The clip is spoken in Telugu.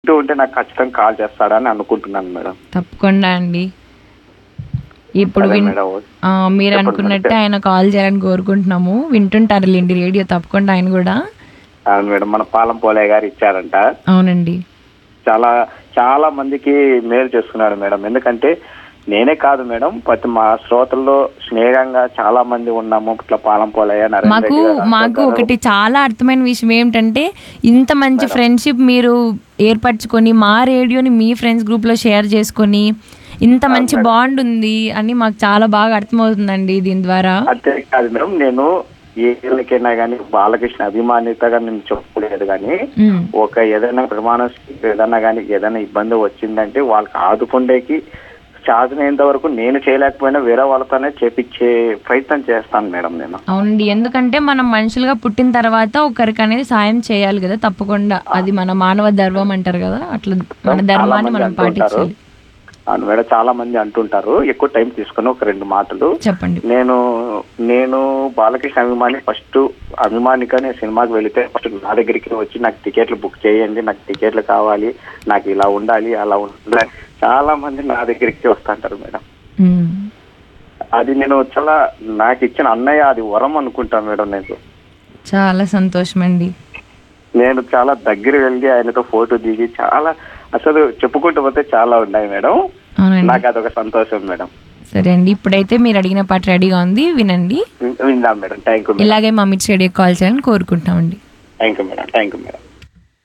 వింటూ ఉంటే నాకు ఖచ్చితంగా కాల్ చేస్తాడని అనుకుంటున్నాను మేడం తప్పకుండా అండి ఇప్పుడు సరే విన్ మేడం ఆ, మీరు చెప్పండి అనుకున్నట్టే మేడం. ఆయన కాల్ చేయాలని కోరుకుంటున్నాము వింటుంటారులేండి రేడియో తప్పకుండా ఆయన కూడా అవును మేడం మన పాలం పోలయ్య గారు ఇచ్చారంట అవునండి చాలా చాలా మందికి మేలు చేస్తున్నాడు మేడం ఎందుకంటే నేనే కాదు మేడం ప్రతి మా శ్రోతల్లో స్నేహంగా చాలా మంది ఉన్నాము ఇట్లా పాలం పోలయ్య నరేంద్ర మాకు రెడ్డి గారు మాకు అంటుంటారు. ఒకటి చాలా అర్థమైన విషయం ఏమిటంటే ఇంత మంచి ఫ్రెండ్షిప్ మీరు ఏర్పరచుకొని మా రేడియోని మీ ఫ్రెండ్స్ గ్రూప్ లో షేర్ చేసుకొని ఇంత మంచి బాండ్ ఉంది అని మాకు చాలా బాగా అర్థమవుతుందండి దీని ద్వారా అంతే కాదు మేడం నేను ఏళ్ళకైనా కానీ బాలకృష్ణ అభిమానితగా నేను చెప్పలేదు కానీ ఉమ్, ఒక ఏదైనా ప్రమాణం ఏదైనా కానీ ఏదైనా ఇబ్బంది వచ్చిందంటే వాళ్ళకి ఆదుకుండేకి సాధనేంత వరకు నేను చేయలేకపోయినా వేరే వాళ్ళతోనే చేపించే ప్రయత్నం చేస్తాను మేడం నేను అవునండి ఎందుకంటే మనం మనుషులుగా పుట్టిన తర్వాత ఒకరికి అనేది సాయం చేయాలి కదా తప్పకుండా అది మన మానవ ధర్మం అంటారు కదా అట్లా మన చాలా ధర్మాన్ని మంది మనం అంటుంటారు పాటించాలి అవును మేడం చాలా మంది అంటుంటారు ఎక్కువ టైం తీసుకుని ఒక రెండు మాటలు చెప్పండి నేను నేను బాలకృష్ణ అభిమాని ఫస్ట్ అభిమానిగా నేను సినిమాకి వెళితే ఫస్ట్ నా దగ్గరికి వచ్చి నాకు టికెట్లు బుక్ చేయండి నాకు టికెట్లు కావాలి నాకు ఇలా ఉండాలి అలా ఉండాలి చాలా మంది నా దగ్గరికి వస్తుంటారు మేడం ఉమ్, అది నేను చాలా నాకు ఇచ్చిన అన్నయ్య అది వరం అనుకుంటాను మేడం నేను చాలా సంతోషం అండి నేను చాలా దగ్గర వెళ్ళి ఆయనతో ఫోటో దిగి చాలా అసలు చెప్పుకుంటూ పోతే చాలా ఉన్నాయి మేడం అవునండి నాకు అదొక సంతోషం మేడం సరే అండి ఇప్పుడైతే మీరు అడిగిన పాట రెడీగా ఉంది వినండి విందాం మేడం థ్యాంక్ యూ మేడం ఇలాగే మా మిర్చి రేడియో కాల్ చేయాలని కోరుకుంటామండి thank you madam thank you madam